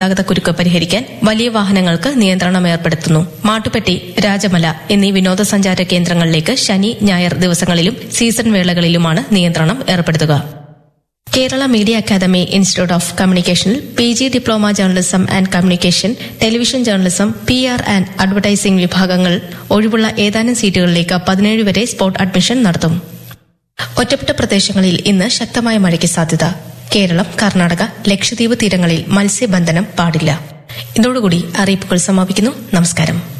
ഗതാഗതക്കുരുക്ക് പരിഹരിക്കാൻ വലിയ വാഹനങ്ങൾക്ക് നിയന്ത്രണം ഏർപ്പെടുത്തുന്നു മാട്ടുപ്പെട്ടി രാജമല എന്നീ വിനോദസഞ്ചാര കേന്ദ്രങ്ങളിലേക്ക് ശനി ഞായർ ദിവസങ്ങളിലും സീസൺ വേളകളിലുമാണ് നിയന്ത്രണം ഏർപ്പെടുത്തുക Kerala media academy institute of കമ്മ്യൂണിക്കേഷനിൽ P G diploma journalism and communication television journalism P R and advertising വിഭാഗങ്ങൾ ഒഴിവുള്ള ഏതാനും സീറ്റുകളിലേക്ക് പതിനേഴ് വരെ സ്പോട്ട് അഡ്മിഷൻ നടത്തും ഒറ്റപ്പെട്ട പ്രദേശങ്ങളിൽ ഇന്ന് ശക്തമായ മഴയ്ക്ക് സാധ്യത കേരളം കർണാടക ലക്ഷദ്വീപ് തീരങ്ങളിൽ മത്സ്യബന്ധനം പാടില്ല ഇതോടുകൂടി അറിയിപ്പുകൾ സമാപിക്കുന്നു നമസ്കാരം